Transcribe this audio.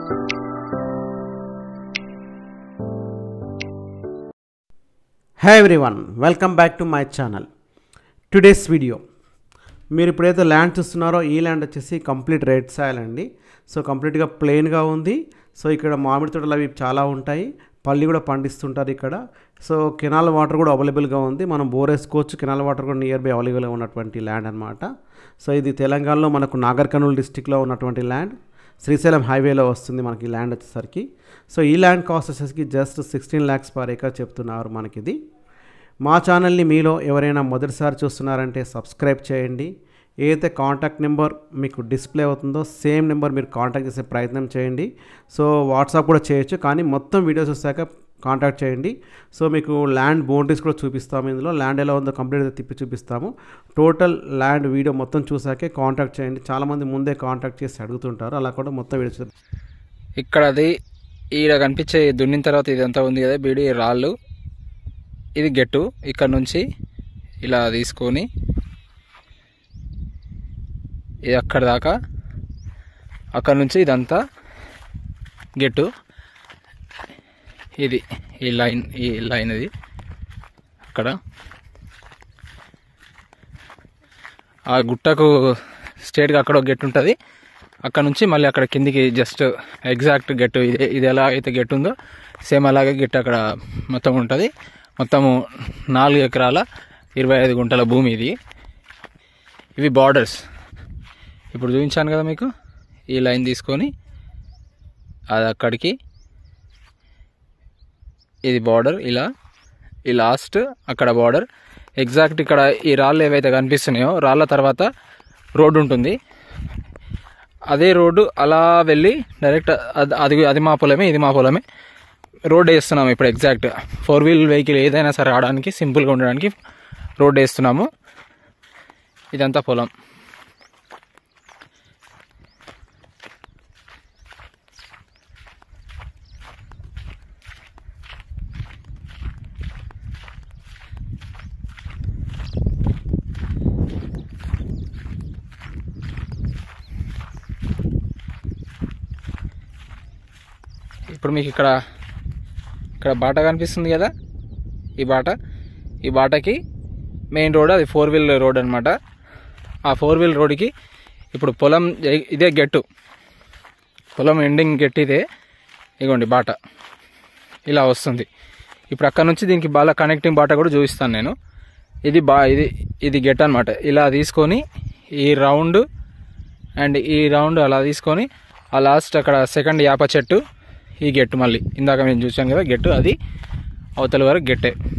high everyone welcome back to my channel today's video మీరు ఇప్పుడైతే land చూస్తున్నారో ఈ ల్యాండ్ వచ్చేసి కంప్లీట్ రెడ్ సాయిల్ అండి సో కంప్లీట్గా ప్లెయిన్గా ఉంది సో ఇక్కడ మామిడి తోటలు అవి చాలా ఉంటాయి పల్లి కూడా పండిస్తుంటారు ఇక్కడ సో కెనాల్ వాటర్ కూడా అవైలబుల్గా ఉంది మనం బోర్ వేసుకోవచ్చు కెనాల్ వాటర్ కూడా నియర్ బై అవైలబుల్గా ఉన్నటువంటి ల్యాండ్ అనమాట సో ఇది తెలంగాణలో మనకు నాగర్ కర్నూలు డిస్టిక్లో ఉన్నటువంటి ల్యాండ్ శ్రీశైలం హైవేలో వస్తుంది మనకి ఈ ల్యాండ్ వచ్చేసరికి సో ఈ ల్యాండ్ కాస్ట్ వచ్చేసరికి just sixteen lakhs per acre చెప్తున్నారు మనకిది మా ఛానల్ని మీలో ఎవరైనా మొదటిసారి చూస్తున్నారంటే సబ్స్క్రైబ్ చేయండి ఏదైతే కాంటాక్ట్ నెంబర్ మీకు డిస్ప్లే అవుతుందో సేమ్ నెంబర్ మీరు కాంటాక్ట్ చేసే ప్రయత్నం చేయండి సో వాట్సాప్ కూడా చేయొచ్చు కానీ మొత్తం వీడియోస్ వస్తాక కాంటాక్ట్ చేయండి సో మీకు ల్యాండ్ బౌండరీస్ కూడా చూపిస్తాము ఇందులో ల్యాండ్ ఎలా ఉందో కంప్లీట్గా తిప్పి చూపిస్తాము టోటల్ ల్యాండ్ వీడియో మొత్తం చూసాకే కాంటాక్ట్ చేయండి చాలామంది ముందే కాంటాక్ట్ చేసి అడుగుతుంటారు అలా కూడా మొత్తం వీడియో చూ ఇక్కడ అది ఈడ కనిపించే దున్నిన తర్వాత ఇదంతా ఉంది కదా బీడి రాళ్ళు ఇది గెట్టు ఇక్కడ నుంచి ఇలా తీసుకొని ఇది అక్కడ దాకా అక్కడ నుంచి ఇదంతా గెట్టు ఇది ఈ లైన్ ఈ లైన్ ఇది అక్కడ ఆ గుట్టకు స్ట్రేట్గా అక్కడ ఒక గెట్ ఉంటుంది అక్కడ నుంచి మళ్ళీ అక్కడ కిందికి జస్ట్ ఎగ్జాక్ట్ గెట్ ఇది ఇది ఎలా అయితే గెట్ ఉందో సేమ్ అలాగే గెట్ అక్కడ మొత్తం ఉంటుంది మొత్తము నాలుగు ఎకరాల ఇరవై ఐదు గుంటల భూమి ఇది ఇవి బార్డర్స్ ఇప్పుడు చూపించాను కదా మీకు ఈ లైన్ తీసుకొని అది అక్కడికి ఇది బార్డర్ ఇలా ఈ లాస్ట్ అక్కడ బార్డర్ ఎగ్జాక్ట్ ఇక్కడ ఈ రాళ్ళు ఏవైతే కనిపిస్తున్నాయో రాళ్ళ తర్వాత రోడ్డు ఉంటుంది అదే రోడ్డు అలా వెళ్ళి డైరెక్ట్ అది అది అది మా పొలమే ఇది మా పొలమే రోడ్ వేస్తున్నాము ఇప్పుడు ఎగ్జాక్ట్ ఫోర్ వీల్ వెహికల్ ఏదైనా సరే రావడానికి సింపుల్గా ఉండడానికి రోడ్ వేస్తున్నాము ఇదంతా పొలం ఇప్పుడు మీకు ఇక్కడ ఇక్కడ బాట కనిపిస్తుంది కదా ఈ బాట ఈ బాటకి మెయిన్ రోడ్ అది ఫోర్ వీల్ రోడ్ అనమాట ఆ ఫోర్ వీల్ రోడ్కి ఇప్పుడు పొలం ఇ- ఇదే గెట్టు పొలం ఎండింగ్ గెట్ ఇదే ఇగోండి బాట ఇలా వస్తుంది ఇప్పుడు అక్కడ నుంచి దీనికి బాగా కనెక్టింగ్ బాట కూడా చూపిస్తాను నేను ఇది బా ఇది ఇది గెట్ అనమాట ఇలా తీసుకొని ఈ రౌండ్ అండ్ ఈ రౌండ్ అలా తీసుకొని ఆ లాస్ట్ అక్కడ సెకండ్ యాప చెట్టు ఈ గెట్టు మళ్ళీ ఇందాక మేము చూసాం కదా గెట్టు అది అవతల వరకు గెట్టే